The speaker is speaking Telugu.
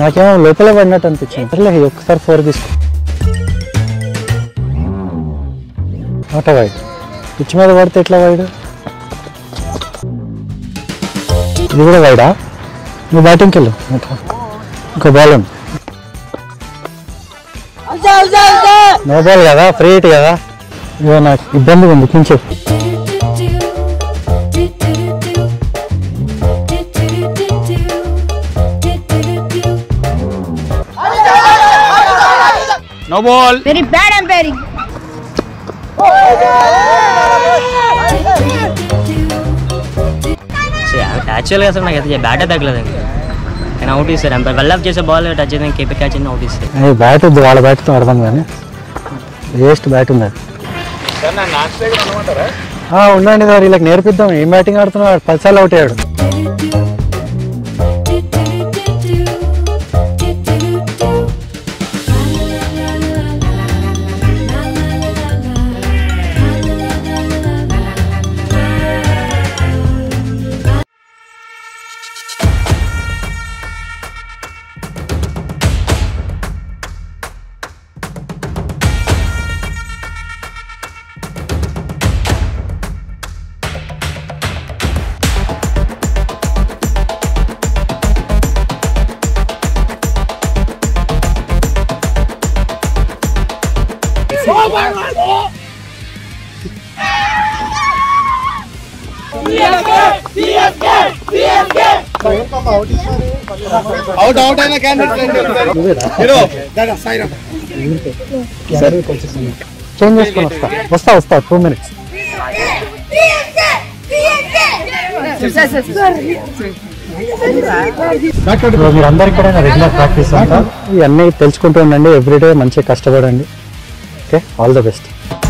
నాకేమో లోపల పడినట్టు అనిపించింది సర్లే ఒక్కసారి ఫోర్ తీసుకో ఆట వైడ్ పిచ్చి మీద పడితే ఎట్లా వైడ్ ఇది కూడా వైడా నువ్వు బ్యాటింగ్కి వెళ్ళు ఇంకా. ఇంకో బాల్ ఉంది నో బాల్ కదా ఫ్రీ హిట్ కదా ఇవో నాకు ఇబ్బందిగా ఉంది కించె no ball very bad umpiring యాక్చువల్గా అసలు నాకు అయితే బ్యాటే తగ్గలేదు నేను అవుట్ ఇస్తారు ఎంత వెల్ చేసే బాల్ టచ్ అయితే కేపీ క్యాచ్ అయినా అవుట్ ఇస్తారు బ్యాట్ వద్దు వాళ్ళ బ్యాట్తో ఆడదాం కానీ వేస్ట్ బ్యాట్ ఉంది అది ఆ, ఉండండి సార్ వీళ్ళకి నేర్పిద్దాం ఏం బ్యాటింగ్ ఆడుతున్నాడు పదిసార్లు అవుట్ అయ్యాడు అవుట్ అవుట్ అయిన క్యాండిడేట్ హీరో చేంజ్ చేసుకొని వస్తా వస్తా వస్తా టూ మినిట్స్ మీరు అందరు ఇక్కడ రెగ్యులర్ ప్రాక్టీస్ అంతా ఇవన్నీ తెలుసుకుంటూ ఉండండి ఎవ్రీడే మంచిగా కష్టపడండి ఓకే ఆల్ ద బెస్ట్